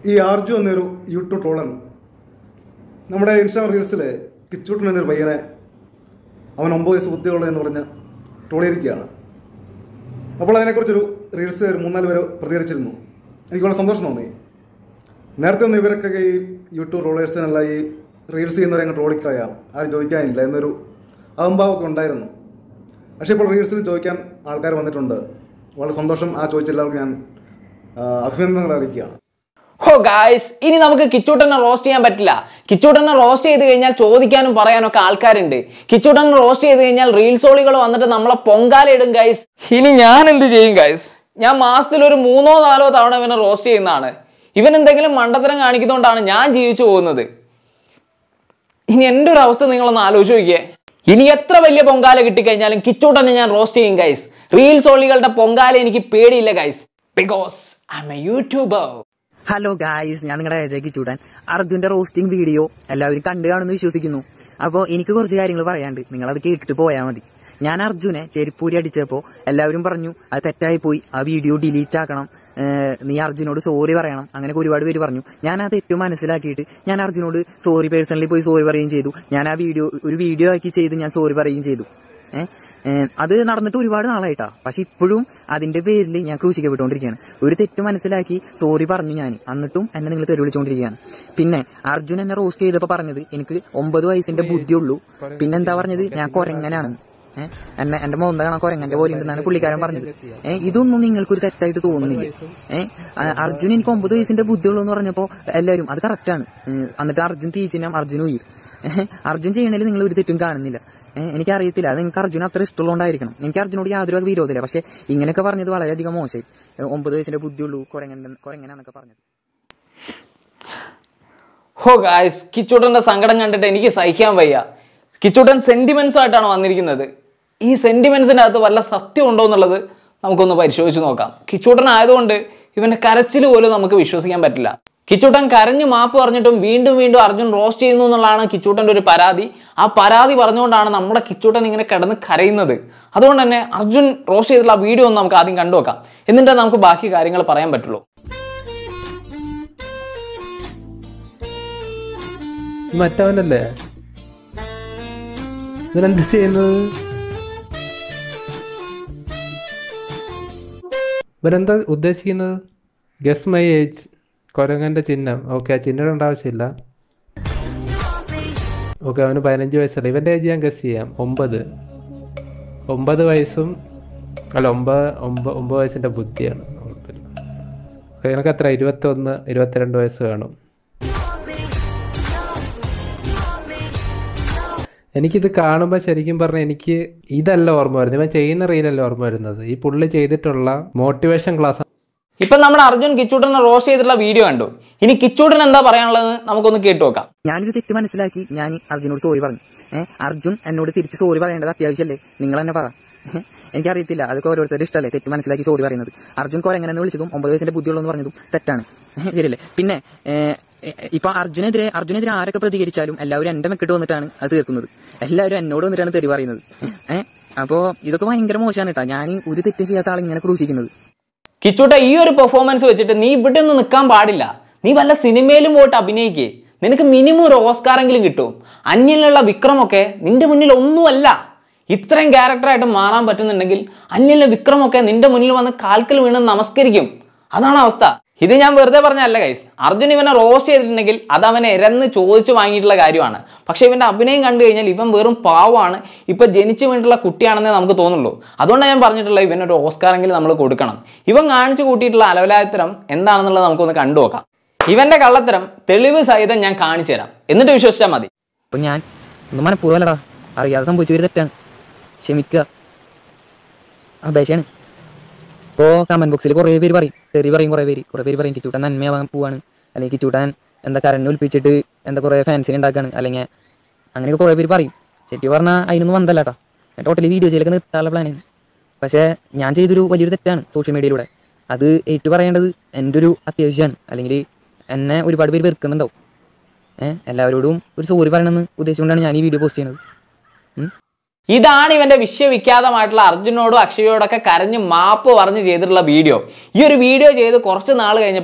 ഈ ആർജു എന്നൊരു യൂട്യൂബ് ട്രോളൻ നമ്മുടെ ഇൻസ്റ്റാഗ്രാം റീൽസിൽ കിച്ചൂട്ടൻ എന്നൊരു പയ്യനെ അവൻ ഒമ്പത് വയസ്സ് ബുദ്ധിയുള്ള എന്ന് പറഞ്ഞ് ട്രോളിയിരിക്കുകയാണ് അപ്പോൾ അതിനെക്കുറിച്ചൊരു റീൽസ് ഒരു മൂന്നാല് പേര് പ്രതികരിച്ചിരുന്നു എനിക്ക് വളരെ സന്തോഷം തോന്നി നേരത്തെ ഒന്നും ഇവരൊക്കെ ഈ യൂട്യൂബ് റോളേഴ്സിനല്ല ഈ റീൽസ് ചെയ്യുന്നവരെ അങ്ങ് ട്രോളിക്കളയാം ആരും ചോദിക്കാനില്ല എന്നൊരു അഹംഭാവമൊക്കെ ഉണ്ടായിരുന്നു പക്ഷേ ഇപ്പോൾ റീൽസിൽ ചോദിക്കാൻ ആൾക്കാർ വന്നിട്ടുണ്ട് വളരെ സന്തോഷം ആ ചോദിച്ച എല്ലാവർക്കും ഞാൻ ആ, അഭിനന്ദനങ്ങൾ അറിയിക്കുകയാണ് ഹോ ഗായ്സ് ഇനി നമുക്ക് കിച്ചൂട്ടനെ റോസ്റ്റ് ചെയ്യാൻ പറ്റില്ല കിച്ചൂട്ടനെ റോസ്റ്റ് ചെയ്ത് കഴിഞ്ഞാൽ ചോദിക്കാനും പറയാനും ഒക്കെ ആൾക്കാരുണ്ട് കിച്ചൂട്ടനെ റോസ്റ്റ് ചെയ്ത് കഴിഞ്ഞാൽ റീൽസോളികൾ വന്നിട്ട് നമ്മളെ പൊങ്കാലയിടും ഗൈസ് ഇനി ഞാൻ എന്ത് ചെയ്യും ഗൈസ് ഞാൻ മാസത്തിൽ ഒരു മൂന്നോ നാലോ തവണ ഇവനെ റോസ്റ്റ് ചെയ്യുന്നതാണ് ഇവൻ എന്തെങ്കിലും മണ്ടത്തരം കാണിക്കുന്നതുകൊണ്ടാണ് ഞാൻ ജീവിച്ചു പോകുന്നത് ഇനി എൻ്റെ ഒരു അവസ്ഥ നിങ്ങളൊന്ന് ആലോചിച്ച് നോക്കിയേ ഇനി എത്ര വലിയ പൊങ്കാല കിട്ടിക്കഴിഞ്ഞാലും കിച്ചൂട്ടനെ ഞാൻ റോസ്റ്റ് ചെയ്യും ഗൈസ് റീൽസ് ഓളികളുടെ പൊങ്കാല എനിക്ക് പേടിയില്ല guys because I'm a youtuber hello guys ഞാൻ നിങ്ങളുടെ ഏജയ്ക്ക് ചൂടാൻ അർജുന്റെ റോസ്റ്റിംഗ് വീഡിയോ എല്ലാവരും കണ്ടു കാണുമെന്ന് വിശ്വസിക്കുന്നു അപ്പോൾ എനിക്ക് കുറച്ച് കാര്യങ്ങൾ പറയാണ്ട് നിങ്ങൾ അത് കേട്ടിട്ട് പോയാൽ മതി ഞാൻ അർജുനെ ചെരുപ്പൂരി അടിച്ചപ്പോൾ എല്ലാവരും പറഞ്ഞു അത് തെറ്റായി പോയി ആ വീഡിയോ ഡിലീറ്റ് ആക്കണം ഏഹ് നീ അർജുനോട് സോറി പറയണം അങ്ങനെയൊക്കെ ഒരുപാട് പേര് പറഞ്ഞു ഞാൻ അത് ഏറ്റവും മനസ്സിലാക്കിയിട്ട് ഞാൻ അർജുനോട് സോറി പേഴ്സണലി പോയി സോറി പറയുകയും ചെയ്തു ഞാൻ ആ വീഡിയോ ഒരു വീഡിയോ ആക്കി ചെയ്ത് ഞാൻ സോറി പറയുകയും ചെയ്തു ഏഹ് ഏഹ് അത് നടന്നിട്ട് ഒരുപാട് നാളായിട്ടാ പക്ഷെ ഇപ്പോഴും അതിന്റെ പേരിൽ ഞാൻ ക്രൂശിക്കപ്പെട്ടുകൊണ്ടിരിക്കുകയാണ് ഒരു തെറ്റ് മനസ്സിലാക്കി സോറി പറഞ്ഞു ഞാൻ എന്നിട്ടും എന്നെ നിങ്ങൾ തെറി വിളിച്ചുകൊണ്ടിരിക്കുകയാണ് പിന്നെ അർജുൻ എന്നെ റോസ്റ്റ് ചെയ്തപ്പോ പറഞ്ഞത് എനിക്ക് ഒമ്പത് വയസ്സിന്റെ ബുദ്ധിയുള്ളൂ പിന്നെ എന്താ പറഞ്ഞത് ഞാൻ കൊരങ്ങനാണെന്ന് ഏഹ് എന്നെ എന്റെ മോന്ത കാണാൻ കൊരങ്ങന്റെ പോലെ ഉണ്ടെന്നാണ് പുള്ളിക്കാരൻ പറഞ്ഞത് ഏഹ് ഇതൊന്നും നിങ്ങൾക്കൊരു തെറ്റായിട്ട് തോന്നുന്നില്ല ഏഹ് അർജുൻ എനിക്ക് ഒമ്പത് വയസ്സിന്റെ ബുദ്ധിയുള്ളൂ എന്ന് പറഞ്ഞപ്പോ എല്ലാവരും അത് കറക്റ്റാണ് എന്നിട്ട് അർജുൻ തീച്ചിനാം അർജുൻ ഉയിർ ഏഹ് അർജുൻ ചെയ്യണതിൽ നിങ്ങൾ ഒരു തെറ്റും കാണുന്നില്ല ഏഹ് എനിക്കറിയത്തില്ല അത് നിങ്ങൾക്ക് അർജുൻ അത്ര ഇഷ്ടമുള്ളതുകൊണ്ടായിരിക്കണം എനിക്ക് അർജുനോട് യാതൊരു വക വിരോധമില്ല പക്ഷെ ഇങ്ങനെയൊക്കെ പറഞ്ഞത് വളരെയധികം മോശമായി ഏഹ് ഒമ്പത് വയസ്സിന്റെ ബുദ്ധിയുള്ളൂ കൊരങ്ങൻ കൊരങ്ങനാന്നൊക്കെ പറഞ്ഞത് ഹോ ഗായ്സ് കിച്ചൂട്ടന്റെ സങ്കടം കണ്ടിട്ട് എനിക്ക് സഹിക്കാൻ വയ്യ കിച്ചൂട്ടൻ സെന്റിമെന്റ്സ് ആയിട്ടാണ് വന്നിരിക്കുന്നത് ഈ സെന്റിമെന്റ്സിന്റെ അകത്ത് വല്ല സത്യം ഉണ്ടോ എന്നുള്ളത് നമുക്കൊന്ന് പരിശോധിച്ച് നോക്കാം കിച്ചൂട്ടൻ ആയതുകൊണ്ട് ഇവന്റെ കരച്ചിൽ പോലും നമുക്ക് വിശ്വസിക്കാൻ പറ്റില്ല കിച്ചൂട്ടൻ കരഞ്ഞു മാപ്പ് പറഞ്ഞിട്ടും വീണ്ടും വീണ്ടും അർജുൻ റോസ്റ്റ് ചെയ്യുന്നു എന്നുള്ളതാണ് കിച്ചൂട്ടന്റെ ഒരു പരാതി ആ പരാതി പറഞ്ഞുകൊണ്ടാണ് നമ്മുടെ കിച്ചൂട്ടൻ ഇങ്ങനെ കിടന്ന് കരയുന്നത് അതുകൊണ്ട് തന്നെ അർജുൻ റോസ്റ്റ് ചെയ്തിട്ടുള്ള ആ വീഡിയോ ഒന്ന് നമുക്ക് ആദ്യം കണ്ടുവെക്കാം എന്നിട്ട് നമുക്ക് ബാക്കി കാര്യങ്ങൾ പറയാൻ പറ്റുള്ളൂ ഇത് മറ്റവനല്ലേ ഇവനെന്താ ചെയ്യുന്നത് ഇവരെന്താ ഉദ്ദേശിക്കുന്നത് ഗസ് മൈ ഏജ് കൊരങ്ങൻ്റെ ചിഹ്നം ഓക്കെ ആ ചിഹ്നം ഇടേണ്ട ആവശ്യമില്ല ഓക്കെ അവന് പതിനഞ്ച് വയസ്സല്ല ഇവൻ്റെ ഏജ് ഞാൻ ഗസ് ചെയ്യാം ഒമ്പത് ഒമ്പത് വയസ്സും അല്ല ഒമ്പത് ഒമ്പത് ഒമ്പത് വയസ്സിൻ്റെ ബുദ്ധിയാണ് ഓക്കെ എനിക്ക് എത്ര ഇരുപത്തൊന്ന് ഇരുപത്തിരണ്ട് വയസ്സ് കാണും എനിക്കിത് കാണുമ്പോൾ ശരിക്കും പറഞ്ഞാൽ എനിക്ക് ഇതല്ല ഓർമ്മ വരുന്നത് ഇവൻ ചെയ്യുന്ന റീലല്ല ഓർമ്മ വരുന്നത് ഈ പുള്ളി ചെയ്തിട്ടുള്ള മോട്ടിവേഷൻ ക്ലാസ് ഇപ്പൊ നമ്മുടെ അർജുൻ കിച്ചൂട്ടനെ റോസ്റ്റ് ചെയ്തിട്ടുള്ള വീഡിയോ കണ്ടു ഇനി കിച്ചൂട്ടൻ എന്താ പറയാനുള്ളത് നമുക്കൊന്ന് കേട്ടു നോക്കാം ഞാനൊരു തെറ്റ് മനസ്സിലാക്കി ഞാൻ അർജുനോട് സോറി പറഞ്ഞു ഏഹ് അർജുൻ എന്നോട് തിരിച്ച് സോറി പറയേണ്ടത് അത്യാവശ്യമല്ലേ നിങ്ങൾ തന്നെ പറ ഏഹ് എനിക്കറിയത്തില്ല അതൊക്കെ ഓരോരുത്തരുടെ ഇഷ്ടമല്ലേ തെറ്റ് മനസ്സിലാക്കി സോറി പറയുന്നത് അർജുൻ കൊരങ്ങനെ വിളിച്ചതും ഒമ്പത് വയസ്സിന്റെ ബുദ്ധിയുള്ളൂ എന്ന് പറഞ്ഞതും തെറ്റാണ് ഏഹ് ശരിയല്ലേ പിന്നെ ഏഹ്, ഏഹ്, ഇപ്പൊ അർജുനെതിരെ അർജുനെതിരെ ആരൊക്കെ പ്രതികരിച്ചാലും എല്ലാവരും എന്റെ മെക്കിട്ട് വന്നിട്ടാണ് അത് തീർക്കുന്നത് എല്ലാവരും എന്നോട് വന്നിട്ടാണ് തെറി പറയുന്നത് ഏഹ് അപ്പോ ഇതൊക്കെ ഭയങ്കര മോശമാണ് കേട്ടോ ഞാൻ ഒരു തെറ്റും ചെയ്യാത്ത ആൾ ഇങ്ങനെ ക്രൂശിക്കുന്നത് കിച്ചൂട്ട ഈ ഒരു പെർഫോമൻസ് വെച്ചിട്ട് നീ ഇവിടെ ഒന്നും നിൽക്കാൻ പാടില്ല നീ വല്ല സിനിമയിലും പോയിട്ട് അഭിനയിക്കേ നിനക്ക് മിനിമം ഒരു ഓസ്കാറെങ്കിലും കിട്ടും അന്യനിലുള്ള വിക്രമൊക്കെ നിന്റെ മുന്നിൽ ഒന്നുമല്ല ഇത്രയും ക്യാരക്ടറായിട്ട് മാറാൻ പറ്റുന്നുണ്ടെങ്കിൽ അന്യനിലെ വിക്രമൊക്കെ നിന്റെ മുന്നിൽ വന്ന് കാൽക്കൽ വീണ് നമസ്കരിക്കും അതാണ് അവസ്ഥ ഇത് ഞാൻ വെറുതെ പറഞ്ഞല്ല ഗൈസ് അർജുൻ ഇവനെ റോസ്റ്റ് ചെയ്തിട്ടുണ്ടെങ്കിൽ അത് അവനെ എരന്ന് ചോദിച്ചു വാങ്ങിയിട്ടുള്ള കാര്യമാണ് പക്ഷേ ഇവന്റെ അഭിനയം കണ്ടു കഴിഞ്ഞാൽ ഇവൻ വെറും പാവമാണ് ഇപ്പൊ ജനിച്ചു വീണിട്ടുള്ള കുട്ടിയാണെന്നേ നമുക്ക് തോന്നുള്ളൂ അതുകൊണ്ടാണ് ഞാൻ പറഞ്ഞിട്ടുള്ളത് ഇവനൊരു ഓസ്കാറെങ്കിലും നമ്മൾ കൊടുക്കണം ഇവൻ കാണിച്ചു കൂട്ടിയിട്ടുള്ള അലവലായത്തരം എന്താണെന്നുള്ളത് നമുക്കൊന്ന് കണ്ടു നോക്കാം ഇവന്റെ കള്ളത്തരം തെളിവ് സഹിതം ഞാൻ കാണിച്ചു തരാം എന്നിട്ട് വിശ്വസിച്ചാൽ മതി അപ്പൊ ഞാൻ ഒന്നും മനഃപൂർവ്വമല്ലടാ അറിയാതെ സംഭവിച്ചു ഒരു തെറ്റാണ് ക്ഷമിക്കുക അപേക്ഷയാണ് ഇപ്പോൾ കമന്റ് ബോക്സിൽ കുറേ പേര് പറയും തെറി പറയും കുറേ പേര് കുറേ പേര് പറയും കിച്ചൂട്ടൻ നന്മയാവാൻ പോവാണ് അല്ലെങ്കിൽ കിച്ചൂട്ടൻ എന്താ കരണ്ട് ഒലിപ്പിച്ചിട്ട് എന്താ കുറേ ഫാൻസിനെ ഉണ്ടാക്കാണ് അല്ലെങ്കിൽ അങ്ങനെയൊക്കെ കുറേ പേര് പറയും ശരിക്കും പറഞ്ഞാൽ അതിനൊന്നും വന്നല്ല കേട്ടോ ഞാൻ ടോട്ടലി വീഡിയോസിലൊക്കെ നിർത്താനുള്ള പ്ലാനാണ് പക്ഷേ ഞാൻ ചെയ്തൊരു വലിയൊരു തെറ്റാണ് സോഷ്യൽ മീഡിയയിലൂടെ അത് ഏറ്റു പറയേണ്ടത് എൻ്റെ ഒരു അത്യാവശ്യമാണ് അല്ലെങ്കിൽ എന്നെ ഒരുപാട് പേര് വെറുക്കുന്നുണ്ടാവും ഏഹ് എല്ലാവരോടും ഒരു സോറി പറയണമെന്ന് ഉദ്ദേശിച്ചുകൊണ്ടാണ് ഞാൻ ഈ വീഡിയോ പോസ്റ്റ് ചെയ്യുന്നത് ഉം. ഇതാണ് ഇവന്റെ വിശ്വവിഖ്യാതമായിട്ടുള്ള അർജുനോടും അക്ഷയോടൊക്കെ കരഞ്ഞ് മാപ്പ് പറഞ്ഞ് ചെയ്തിട്ടുള്ള വീഡിയോ ഈ ഒരു വീഡിയോ ചെയ്ത് കുറച്ച് നാൾ കഴിഞ്ഞപ്പം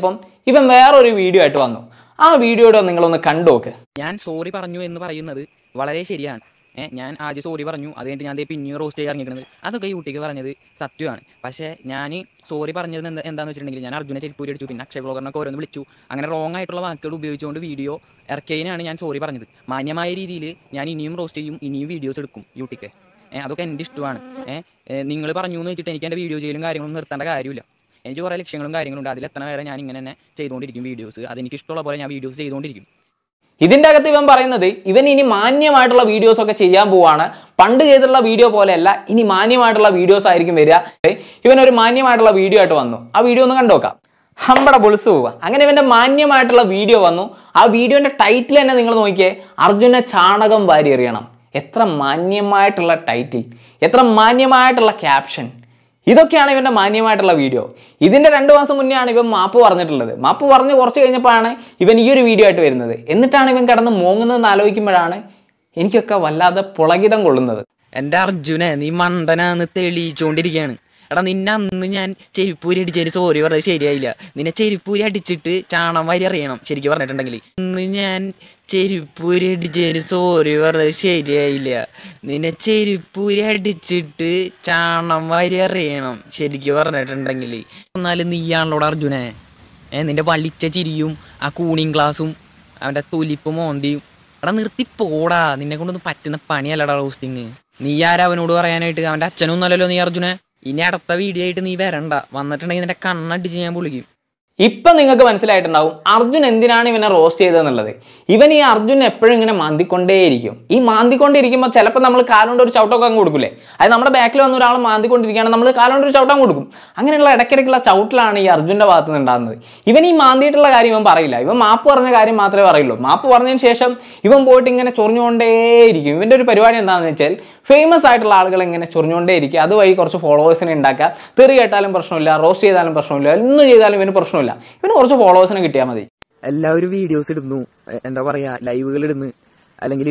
ഇവൻ വേറൊരു വീഡിയോ ആയിട്ട് വന്നു ആ വീഡിയോയുടെ നിങ്ങളൊന്ന് കണ്ടു നോക്ക് ഞാൻ സോറി പറഞ്ഞു എന്ന് പറയുന്നത് വളരെ ശരിയാണ് ഏ, ഞാൻ ആദ്യം സോറി പറഞ്ഞു അത് കഴിഞ്ഞിട്ട് ഞാൻ ദേ പിന്നെയും റോസ്റ്റ് ചെയ്യാൻ ഇറങ്ങിക്കുന്നത് അതൊക്കെ യൂട്ടിക്ക് പറഞ്ഞത് സത്യമാണ് പക്ഷേ ഞാൻ സോറി പറഞ്ഞത് എന്താ എന്താണെന്ന് വെച്ചിട്ടുണ്ടെങ്കിൽ ഞാൻ അർജുനെ ചെരിപ്പൂരി അടിച്ചു പിന്നെ അക്ഷയ ബ്ലോഗറിനൊക്കെ ഓരോന്ന് വിളിച്ചു അങ്ങനെ റോങ് ആയിട്ടുള്ള വാക്കുകൾ ഉപയോഗിച്ചുകൊണ്ട് വീഡിയോ ഇറക്കിയതിനാണ് ഞാൻ സോറി പറഞ്ഞത് മാന്യമായ രീതിയിൽ ഞാൻ ഇനിയും റോസ്റ്റ് ചെയ്യും ഇനിയും വീഡിയോസ് എടുക്കും യൂട്ടിക്ക് ഏഹ് അതൊക്കെ എൻ്റെ ഇഷ്ടമാണ് ഏഹ് നിങ്ങൾ പറഞ്ഞു എന്ന് വെച്ചിട്ട് എനിക്ക് എൻ്റെ വീഡിയോ ചെയ്യലും കാര്യങ്ങളും നിർത്തേണ്ട കാര്യമില്ല എനിക്ക് കുറേ ലക്ഷ്യങ്ങളും കാര്യങ്ങളുണ്ട് അതിൽ എത്ര വരെ ഞാൻ ഇങ്ങനെ തന്നെ ചെയ്തുകൊണ്ടിരിക്കും വീഡിയോസ് അതെനിക്ക് ഇഷ്ടമുള്ള പോലെ ഞാൻ വീഡിയോസ് ചെയ്തുകൊണ്ടിരിക്കും ഇതിന്റെ അകത്ത് ഇവൻ പറയുന്നത് ഇവൻ ഇനി മാന്യമായിട്ടുള്ള വീഡിയോസ് ഒക്കെ ചെയ്യാൻ പോവാണ് പണ്ട് ചെയ്തിട്ടുള്ള വീഡിയോ പോലെയല്ല ഇനി മാന്യമായിട്ടുള്ള വീഡിയോസ് ആയിരിക്കും വരിക ഇവൻ ഒരു മാന്യമായിട്ടുള്ള വീഡിയോ ആയിട്ട് വന്നു ആ വീഡിയോ ഒന്ന് കണ്ടുനോക്കാം ഹമ്പട പൊളിച്ചു പോവുക അങ്ങനെ ഇവന്റെ മാന്യമായിട്ടുള്ള വീഡിയോ വന്നു ആ വീഡിയോന്റെ ടൈറ്റിൽ തന്നെ നിങ്ങൾ നോക്കിയേ അർജുനെ ചാണകം വാരി എറിയണം എത്ര മാന്യമായിട്ടുള്ള ടൈറ്റിൽ എത്ര മാന്യമായിട്ടുള്ള ക്യാപ്ഷൻ ഇതൊക്കെയാണ് ഇവന്റെ മാന്യമായിട്ടുള്ള വീഡിയോ ഇതിന്റെ രണ്ട് മാസം മുന്നേ ആണ് ഇവൻ മാപ്പ് പറഞ്ഞിട്ടുള്ളത് മാപ്പ് പറഞ്ഞ് കുറച്ച് കഴിഞ്ഞപ്പോഴാണ് ഇവൻ ഈ ഒരു വീഡിയോ ആയിട്ട് വരുന്നത് എന്നിട്ടാണ് ഇവൻ കിടന്ന് മോങ്ങുന്നതെന്ന് ആലോചിക്കുമ്പോഴാണ് എനിക്കൊക്കെ വല്ലാതെ പുളകിതം കൊള്ളുന്നത് എൻ്റെ അർജുനെ നീ മണ്ടനാന്ന് തെളിയിച്ചുകൊണ്ടിരിക്കുകയാണ് എടാ നിന്നെ അന്ന് ഞാൻ ചെരുപ്പൂരി അടിച്ചതിന് സോറി പറഞ്ഞത് ശരിയായില്ല നിന്നെ ചെരുപ്പൂരി അടിച്ചിട്ട് ചാണം വാരി അറിയണം ശരിക്കും പറഞ്ഞിട്ടുണ്ടെങ്കിൽ ഇന്ന് ഞാൻ ചെരുപ്പൂരി അടിച്ചതിന് സോറി പറഞ്ഞത് ശരിയായില്ല നിന്നെ ചെരുപ്പൂരി അടിച്ചിട്ട് ചാണം വാരി അറിയണം ശരിക്കും പറഞ്ഞിട്ടുണ്ടെങ്കിൽ എന്നാലും നീയാണല്ലോടാ അർജുനെ ഏ നിന്റെ വളിച്ച ചിരിയും ആ കൂണിങ് ഗ്ലാസും അവൻ്റെ തൊലിപ്പ് മോന്തിയും എടാ നിർത്തി പോടാ നിന്നെ കൊണ്ടൊന്നും പറ്റുന്ന പണിയല്ലടാ റോസ്റ്റിങ് നീ ആരാ അവനോട് പറയാനായിട്ട് അവൻ്റെ അച്ഛനൊന്നും അല്ലല്ലോ നീ അർജുനെ ഇനി അടുത്ത വീഡിയോ ആയിട്ട് നീ വരണ്ട വന്നിട്ടുണ്ടെങ്കിൽ നിന്റെ കണ്ണടിച്ച് ഞാൻ പൊളിക്കും ഇപ്പം നിങ്ങൾക്ക് മനസ്സിലായിട്ടുണ്ടാവും അർജുൻ എന്തിനാണ് ഇവനെ റോസ്റ്റ് ചെയ്തതെന്നുള്ളത് ഇവൻ ഈ അർജുൻ എപ്പോഴും ഇങ്ങനെ മാന്തിക്കൊണ്ടേയിരിക്കും ഈ മാന്തിക്കൊണ്ടിരിക്കുമ്പോൾ ചിലപ്പോൾ നമ്മൾ കാലുകൊണ്ട് ഒരു ചവിട്ടമൊക്കെ അങ്ങ് കൊടുക്കില്ലേ അത് നമ്മുടെ ബാക്കിൽ വന്ന ഒരാൾ മാന്തിക്കൊണ്ടിരിക്കുകയാണ് നമ്മൾ കാലുകൊണ്ട് ഒരു ചവിട്ടം കൊടുക്കും അങ്ങനെയുള്ള ഇടയ്ക്കിടയ്ക്കുള്ള ചവിട്ടിലാണ് ഈ അർജുൻ്റെ ഭാഗത്ത് നിന്ന് ഉണ്ടാകുന്നത് ഇവൻ ഈ മാന്തിയിട്ടുള്ള കാര്യം ഇവൻ പറയില്ല ഇവൻ മാപ്പ് പറഞ്ഞ കാര്യം മാത്രമേ പറയുള്ളൂ മാപ്പ് പറഞ്ഞതിന് ശേഷം ഇവൻ പോയിട്ട് ഇങ്ങനെ ചൊറിഞ്ഞുകൊണ്ടേയിരിക്കും ഇവൻ്റെ ഒരു പരിപാടി എന്താണെന്ന് വെച്ചാൽ ഫേമസ് ആയിട്ടുള്ള ആളുകൾ ഇങ്ങനെ ചൊറിഞ്ഞുകൊണ്ടേയിരിക്കുക അതുവഴി കുറച്ച് ഫോളോവേഴ്സിനെ ഉണ്ടാക്കുക തെറി കേട്ടാലും പ്രശ്നമില്ല റോസ്റ്റ് ചെയ്താലും പ്രശ്നമില്ല എന്ത് ചെയ്താലും ഇവന് പ്രശ്നമില്ല ഇവന് കുറച്ച് ഫോളോവേഴ്സിനെ കിട്ടിയാൽ മതി എല്ലാവരും വീഡിയോസ് ഇടുന്നു എ- എന്താ പറയാ ലൈവുകൾ ഇടുന്നു അല്ലെങ്കിൽ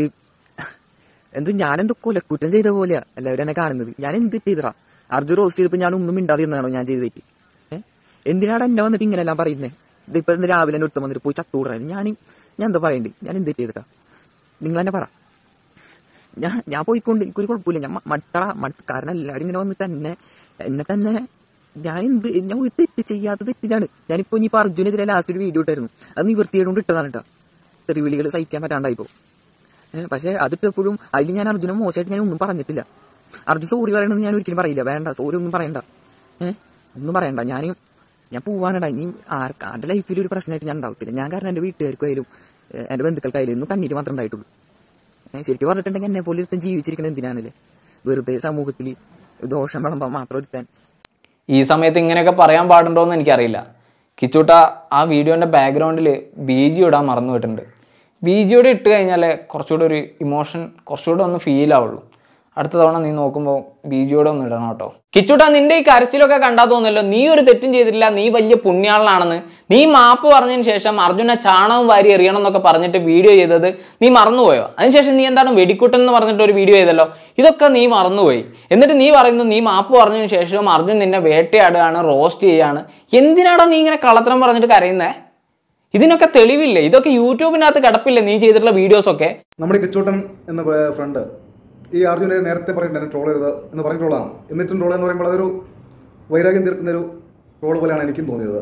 എന്ത് ഞാനെന്തോ കൊലക്കുറ്റം ചെയ്ത പോലെയാ എല്ലാവരും എന്നെ കാണുന്നത് ഞാൻ എന്ത് ചെയ്തടാ അർജുൻ റോസ്റ്റ് ചെയ്തപ്പോ ഞാൻ ഒന്നും മിണ്ടാതിരുന്നാണോ ഞാൻ ചെയ്തിട്ട് ഏഹ് എന്തിനാണ് എന്നെ വന്നിട്ട് ഇങ്ങനെല്ലാം പറയുന്നത് ഇതിപ്പോ ഇന്ന് രാവിലെ എന്നെ ഒരുത്തം വന്നിട്ട് പോയി ചത്തൂടായത് ഞാൻ ഞാൻ എന്താ പറയണ്ടേ ഞാൻ എന്ത് ചെയ്തിട്ടാ നിങ്ങൾ തന്നെ പറ ഞാൻ ഞാൻ പോയിക്കൊണ്ട് എനിക്കൊരു കുഴപ്പമില്ല ഞാൻ മ- മട്ടറ മട്ട കാരണം എല്ലാവരും ഇങ്ങനെ വന്നിട്ട് എന്നെ എന്നെ തന്നെ ഞാൻ എന്ത് ഞാൻ ഒരു തെറ്റ് ചെയ്യാത്ത തെറ്റിലാണ് ഞാനിപ്പോ ഇനിയിപ്പോ അർജുനെതിരെ ലാസ്റ്റ് ഒരു വീഡിയോ ഇട്ടായിരുന്നു അത് നിവൃത്തിയോണ്ട് ഇട്ടതാണ് കേട്ടോ തെറിവിളികൾ സഹിക്കാൻ പറ്റാണ്ടായിപ്പോ ഏഹ് പക്ഷെ അതിട്ടപ്പോഴും അതിൽ ഞാൻ അർജുനെ മോശമായിട്ട് ഞാൻ ഒന്നും പറഞ്ഞിട്ടില്ല അർജുൻ സോറി പറയണമെന്ന് ഞാൻ ഒരിക്കലും പറയില്ല വേണ്ട സോറി ഒന്നും പറയണ്ട ഏഹ് ഒന്നും പറയണ്ട ഞാൻ ഞാൻ പോവാനടാ ഇനി ആർക്ക് ആരുടെ ലൈഫിൽ ഒരു പ്രശ്നമായിട്ട് ഞാൻ ഉണ്ടാവത്തില്ല ഞാൻ കാരണം എൻ്റെ വീട്ടുകാർക്കായാലും ഏഹ് എൻ്റെ ബന്ധുക്കൾക്കായാലും ഇന്നും കണ്ണീര് മാത്രമേ ഉണ്ടായിട്ടുള്ളൂ ഏഹ് ശരിക്കും പറഞ്ഞിട്ടുണ്ടെങ്കിൽ എന്നെ പോലെ ഒരുത്തൻ ജീവിച്ചിരിക്കുന്നത് എന്തിനാണല്ലേ വെറുതെ സമൂഹത്തിൽ ദോഷം വിളമ്പാൻ മാത്രം ഒരുത്താൻ ഈ സമയത്ത് ഇങ്ങനെയൊക്കെ പറയാൻ പാടുണ്ടോ എന്ന് എനിക്കറിയില്ല കിച്ചൂട്ട ആ വീഡിയോൻ്റെ ബാക്ക്ഗ്രൗണ്ടിൽ ബി ജി ഇടാൻ മറന്നു പോയിട്ടുണ്ട് ബി ജിയോടെ ഇട്ട് കഴിഞ്ഞാൽ കുറച്ചുകൂടെ ഒരു ഇമോഷൻ കുറച്ചുകൂടെ ഒന്ന് ഫീൽ ആവുള്ളൂ അടുത്ത തവണ നീ നോക്കുമ്പോൾ ബി ജിയോടെ ഒന്ന് ഇടണം കേട്ടോ കിച്ചൂട്ട നിന്റെ ഈ കരച്ചിലൊക്കെ കണ്ടാ തോന്നല്ലോ നീ ഒരു തെറ്റും ചെയ്തിട്ടില്ല നീ വലിയ പുണ്യാളനാണെന്ന് നീ മാപ്പ് പറഞ്ഞതിന് ശേഷം അർജുനെ ചാണകം വാരി എറിയണം എന്നൊക്കെ പറഞ്ഞിട്ട് വീഡിയോ ചെയ്തത് നീ മറന്നുപോയോ അതിനുശേഷം നീ എന്താണ് വെടിക്കുട്ടൻ എന്ന് പറഞ്ഞിട്ട് ഒരു വീഡിയോ ചെയ്തല്ലോ ഇതൊക്കെ നീ മറന്നുപോയി എന്നിട്ട് നീ പറയുന്നു നീ മാപ്പ് പറഞ്ഞതിന് ശേഷം അർജുൻ നിന്നെ വേട്ടയാടുകയാണ് റോസ്റ്റ് ചെയ്യാണ് എന്തിനാടാ നീ ഇങ്ങനെ കള്ളത്തരം പറഞ്ഞിട്ട് കരയുന്നേ ഇതിനൊക്കെ തെളിവില്ലേ ഇതൊക്കെ യൂട്യൂബിനകത്ത് കിടപ്പില്ലേ നീ ചെയ്തിട്ടുള്ള വീഡിയോസ് ഒക്കെ നമ്മുടെ കിച്ചൂട്ടൻ എന്ന ഫ്രണ്ട് ഈ അർജുനെ നേരത്തെ പറഞ്ഞിട്ടുണ്ട് ട്രോൾ ചെയ്തത് എന്ന് പറഞ്ഞിട്ടുള്ളതാണ് എന്നിട്ടും ട്രോൾ എന്ന് പറയുമ്പോൾ അതൊരു വൈരാഗ്യം തീർക്കുന്ന ഒരു ട്രോൾ പോലെയാണ് എനിക്കും തോന്നിയത്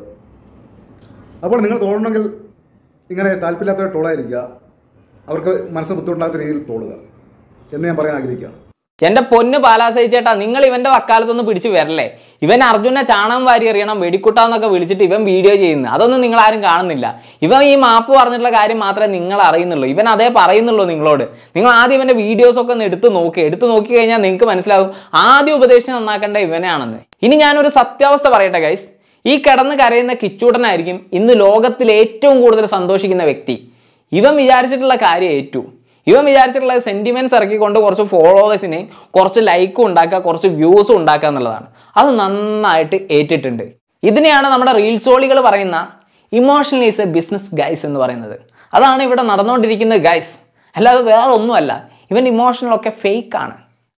അപ്പോൾ നിങ്ങൾ തോന്നണമെങ്കിൽ ഇങ്ങനെ താല്പര്യമില്ലാത്ത ട്രോളായിരിക്കുക അവർക്ക് മനസ്സ് ബുദ്ധിമുട്ടാത്ത രീതിയിൽ ട്രോളുക എന്ന് ഞാൻ പറയാൻ ആഗ്രഹിക്കുകയാണ് എന്റെ പൊന്ന് പാലാസയി ചേട്ടാ നിങ്ങൾ ഇവന്റെ വക്കാലത്തൊന്ന് പിടിച്ച് വരല്ലേ ഇവൻ അർജുനെ ചാണകം വാരി എറിയണം വെടിക്കുട്ടാന്നൊക്കെ വിളിച്ചിട്ട് ഇവൻ വീഡിയോ ചെയ്യുന്നു അതൊന്നും നിങ്ങൾ ആരും കാണുന്നില്ല ഇവൻ ഈ മാപ്പ് പറഞ്ഞിട്ടുള്ള കാര്യം മാത്രമേ നിങ്ങൾ അറിയുന്നുള്ളൂ ഇവൻ അതേ പറയുന്നുള്ളൂ നിങ്ങളോട് നിങ്ങൾ ആദ്യം ഇവന്റെ വീഡിയോസ് ഒക്കെ ഒന്ന് എടുത്ത് നോക്കി എടുത്ത് നോക്കി കഴിഞ്ഞാൽ നിങ്ങൾക്ക് മനസ്സിലാവും ആദ്യം ഉപദേശിച്ച് നന്നാക്കേണ്ട ഇവനെയാണെന്ന് ഇനി ഞാനൊരു സത്യാവസ്ഥ പറയട്ടെ ഗൈസ് ഈ കിടന്ന് കരയുന്ന കിച്ചൂട്ടനായിരിക്കും ഇന്ന് ലോകത്തിൽ ഏറ്റവും കൂടുതൽ സന്തോഷിക്കുന്ന വ്യക്തി ഇവൻ വിചാരിച്ചിട്ടുള്ള കാര്യം ഏറ്റു ഇവൻ വിചാരിച്ചിട്ടുള്ള സെന്റിമെന്റ്സ് ഇറക്കിക്കൊണ്ട് കുറച്ച് ഫോളോവേഴ്സിനെയും കുറച്ച് ലൈക്കും ഉണ്ടാക്കുക കുറച്ച് വ്യൂസും ഉണ്ടാക്കുക എന്നുള്ളതാണ് അത് നന്നായിട്ട് ഏറ്റിട്ടുണ്ട് ഇതിനെയാണ് നമ്മുടെ റീൽസോളികൾ പറയുന്ന emotional is a business guys എന്ന് പറയുന്നത് അതാണ് ഇവിടെ നടന്നുകൊണ്ടിരിക്കുന്നത് ഗൈസ് അല്ലാതെ വേറെ ഒന്നുമല്ല ഇവൻ്റെ ഇമോഷണലൊക്കെ ഫേക്ക് ആണ്